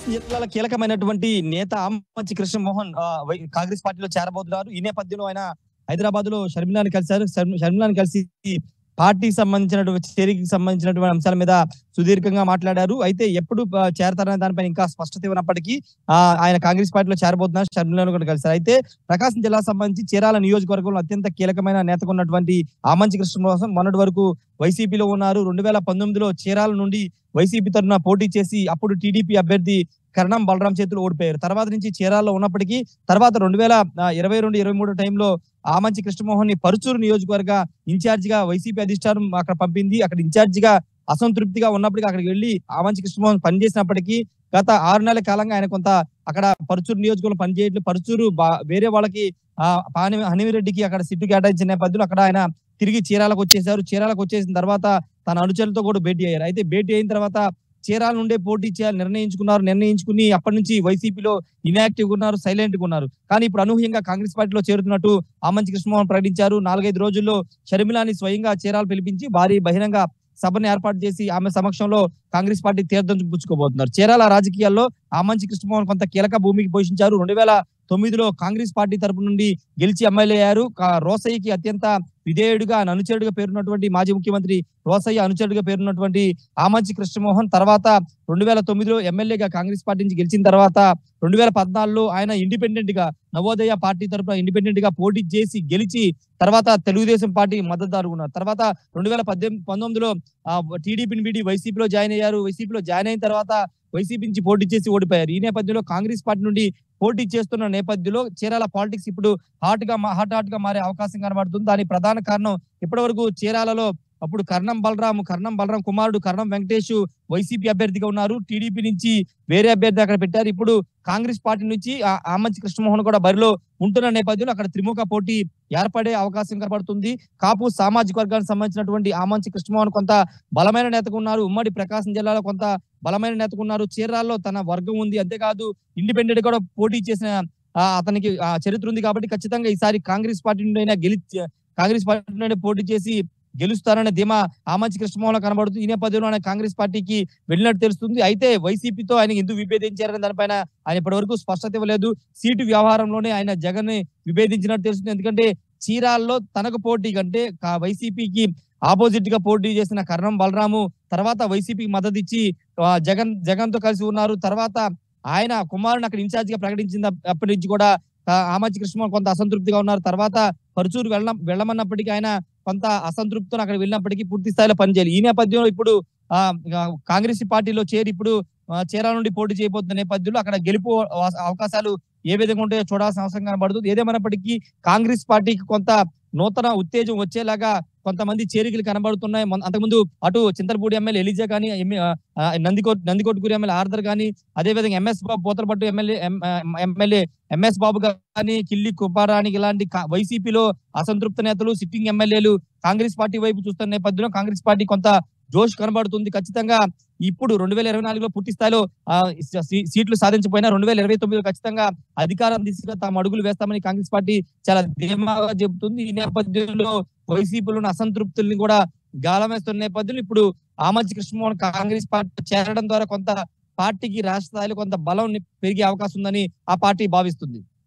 ప్రకాశం జిల్లాలో కీలకమైనటువంటి నేత ఆమంచి కృష్ణమోహన్ ఆ, వై- కాంగ్రెస్ పార్టీలో చేరబోతున్నారు ఈ నేపథ్యంలో ఆయన హైదరాబాద్ లో షర్మిలాని కలిశారు షర్మి- షర్మిలాని కలిసి పార్టీకి సంబంధించినటువంటి చేరికి సంబంధించినటువంటి అంశాల మీద సుదీర్ఘంగా మాట్లాడారు అయితే ఎప్పుడు ఆ, చేరతారనే దానిపైన ఇంకా స్పష్టత ఇవ్వనప్పటికీ ఆ, ఆయన కాంగ్రెస్ పార్టీలో చేరబోతున్నారు షర్మిలాను కూడా కలిశారు అయితే ప్రకాశం జిల్లా సంబంధించి చీరాల నియోజకవర్గంలో అత్యంత కీలకమైన నేతగా ఉన్నటువంటి ఆమంచి కృష్ణమోహన్ మొన్నటి వరకు వైసీపీలో ఉన్నారు రెండు వేల పంతొమ్మిదిలో చీరాల నుండి వైసీపీ తరఫున పోటీ చేసి అప్పుడు టీడీపీ అభ్యర్థి కరణం బలరాం చేతులు ఓడిపోయారు తర్వాత నుంచి చీరాల్లో ఉన్నప్పటికీ తర్వాత రెండు వేల ఇరవై రెండు ఇరవై మూడు టైంలో ఆమంచి కృష్ణమోహన్ ని పరుచూరు నియోజకవర్గ ఇన్ఛార్జ్ గా వైసీపీ అధిష్టానం అక్కడ పంపింది అక్కడ ఇన్ఛార్జ్ గా అసంతృప్తిగా ఉన్నప్పటికీ అక్కడికి వెళ్లి ఆమంచి కృష్ణమోహన్ పనిచేసినప్పటికీ గత ఆరు నెలల కాలంగా ఆయన కొంత అక్కడ పరుచూరు నియోజకవర్గం పనిచేయట్లేదు పరుచూరు బా- వేరే వాళ్ళకి ఆ పాని హనిమిరెడ్డికి అక్కడ సిట్టు కేటాయించిన నేపథ్యంలో అక్కడ ఆయన తిరిగి చీరాలకు వచ్చేసారు చీరాలకు వచ్చేసిన తర్వాత తన అనుచరులతో కూడా భేటీ అయ్యారు అయితే భేటీ అయిన తర్వాత చీరాల నుండే పోటీ చేయాలి నిర్ణయించుకున్నారు నిర్ణయించుకుని అప్పటి నుంచి వైసీపీలో ఇన్యాక్టివ్ ఉన్నారు సైలెంట్ గా ఉన్నారు కానీ ఇప్పుడు అనూహ్యంగా కాంగ్రెస్ పార్టీలో చేరుతున్నట్టు ఆమంచి కృష్ణమోహన్ ప్రకటించారు నాలుగైదు రోజుల్లో షర్మిలాని స్వయంగా చీరాలు పిలిపించి భారీ బహిరంగ సభను ఏర్పాటు చేసి ఆమె సమక్షంలో కాంగ్రెస్ పార్టీ తీర్థం పుచ్చుకోబోతున్నారు చీరాల రాజకీయాల్లో ఆమంచి కృష్ణమోహన్ కొంత కీలక భూమికి పోషించారు రెండు వేల తొమ్మిదిలో కాంగ్రెస్ పార్టీ తరపు నుండి గెలిచి ఎమ్మెల్యే అయ్యారు కా- రోసయ్యకి అత్యంత విధేయుడిగా ఆయన అనుచరుడిగా పేరున్నటువంటి మాజీ ముఖ్యమంత్రి రోసయ్య అనుచరుడిగా పేరున్నటువంటి ఆమంచి కృష్ణమోహన్ తర్వాత రెండు వేల తొమ్మిదిలో ఎమ్మెల్యేగా కాంగ్రెస్ పార్టీ నుంచి గెలిచిన తర్వాత రెండు వేల పద్నాలుగులో ఆయన ఇండిపెండెంట్ గా నవోదయ పార్టీ తరపున ఇండిపెండెంట్ గా పోటీ చేసి గెలిచి తర్వాత తెలుగుదేశం పార్టీ మద్దతుదారు ఉన్నారు తర్వాత రెండు వేల పద్దెనిమిది పంతొమ్మిదిలో టీడీపీని వీడి వైసీపీలో జాయిన్ అయ్యారు వైసీపీలో జాయిన్ అయిన తర్వాత వైసీపీ నుంచి పోటీ చేసి ఓడిపోయారు ఈ నేపథ్యంలో కాంగ్రెస్ పార్టీ నుండి పోటీ చేస్తున్న నేపథ్యంలో చీరాల పాలిటిక్స్ ఇప్పుడు హాట్ గా మా- హాట్ హాట్ గా మారే అవకాశం కనబడుతుంది దాని ప్రధాన కారణం ఇప్పటి వరకు చీరాలలో అప్పుడు కర్ణం బలరాం కర్ణం బలరాం కుమారుడు కర్ణం వెంకటేష్ వైసీపీ అభ్యర్థిగా ఉన్నారు టీడీపీ నుంచి వేరే అభ్యర్థి అక్కడ పెట్టారు ఇప్పుడు కాంగ్రెస్ పార్టీ నుంచి ఆ- ఆమంచి కృష్ణమోహన్ కూడా బరిలో ఉంటున్న నేపథ్యంలో అక్కడ త్రిముఖ పోటీ ఏర్పడే అవకాశం కనబడుతుంది కాపు సామాజిక వర్గానికి సంబంధించినటువంటి ఆమంచి కృష్ణమోహన్ కొంత బలమైన నేతగా ఉన్నారు ఉమ్మడి ప్రకాశం జిల్లాలో కొంత బలమైన నేతగా ఉన్నారు చీరాల్లో తన వర్గం ఉంది అంతేకాదు ఇండిపెండెంట్ కూడా పోటీ చేసిన ఆ, అతనికి ఆ, చరిత్ర ఉంది కాబట్టి ఖచ్చితంగా ఈసారి కాంగ్రెస్ పార్టీ నుండి అయినా గెలి కాంగ్రెస్ పార్టీ నుండి పోటీ చేసి గెలుస్తారనే ధీమా ఆమంచి కృష్ణమోహన్ కనబడుతుంది ఈ నేపథ్యంలో ఆయన కాంగ్రెస్ పార్టీకి వెళ్ళినట్టు తెలుస్తుంది అయితే వైసీపీతో ఆయన ఎందుకు విభేదించారనే దానిపైన ఆయన ఇప్పటి వరకు స్పష్టత ఇవ్వలేదు సీటు వ్యవహారంలోనే ఆయన జగన్ ని విభేదించినట్టు తెలుస్తుంది ఎందుకంటే చీరాల్లో తనకు పోటీ కంటే కా- వైసీపీకి ఆపోజిట్ గా పోటీ చేసిన కర్ణం బలరాము తర్వాత వైసీపీకి మద్దతు ఇచ్చి ఆ, జగన్ జగన్ తో కలిసి ఉన్నారు తర్వాత ఆయన కుమారుని అక్కడ ఇన్ఛార్జ్ గా ప్రకటించిన అప్పటి నుంచి కూడా ఆ, ఆమంచి కృష్ణ కొంత అసంతృప్తిగా ఉన్నారు తర్వాత పరుచూరు వెళ్ళ వెళ్ళమన్నప్పటికీ ఆయన కొంత అసంతృప్తితో అక్కడ వెళ్ళినప్పటికీ పూర్తి స్థాయిలో పనిచేయాలి ఈ నేపథ్యంలో ఇప్పుడు ఆ ఆ, కాంగ్రెస్ పార్టీలో చేరి ఇప్పుడు ఆ, చీరాల నుండి పోటీ చేయబోతున్న నేపథ్యంలో అక్కడ గెలుపు అవ- అవకాశాలు ఏ విధంగా ఉంటాయో చూడాల్సిన అవసరం కనబడుతుంది ఏదేమైనప్పటికీ కాంగ్రెస్ పార్టీకి కొంత నూతన ఉత్తేజం వచ్చేలాగా కొంతమంది చేరికలు కనబడుతున్నాయి మొన్న- అంతకుముందు అటు చింతలపూడి ఎమ్మెల్యే ఎలిజా కానీ ఎమ్మె- ఆ, నందికోట్ నందికొట్కూరు ఎమ్మెల్యే ఆర్దర్ కానీ అదే విధంగా ఎంఎస్ బాబు పోతలపట్టు ఎమ్మెల్యే ఎం- ఆ, ఎమ్మెల్యే ఎంఎస్ బాబు కానీ కిల్లి కుప్పారానికి ఇలాంటి కా- వైసీపీలో అసంతృప్త నేతలు సిట్టింగ్ ఎమ్మెల్యేలు కాంగ్రెస్ పార్టీ వైపు చూస్తున్న నేపథ్యంలో కాంగ్రెస్ పార్టీ కొంత జోష్ కనబడుతుంది ఖచ్చితంగా ఇప్పుడు రెండు వేల ఇరవై నాలుగులో పూర్తి స్థాయిలో ఆ, సీ- సీట్లు సాధించకపోయినా రెండు వేల ఇరవై తొమ్మిదిలో ఖచ్చితంగా అధికారం దిశగా తాము అడుగులు వేస్తామని కాంగ్రెస్ పార్టీ చాలా ధీమాగా చెబుతుంది ఈ నేపథ్యంలో వైసీపీలోని అసంతృప్తుల్ని కూడా గాలం వేస్తున్న నేపథ్యంలో ఇప్పుడు ఆమంచి కృష్ణమోహన్ కాంగ్రెస్ పార్టీ చేరడం ద్వారా కొంత పార్టీకి రాష్ట్ర స్థాయిలో కొంత బలం పెరిగే అవకాశం ఉందని ఆ పార్టీ భావిస్తుంది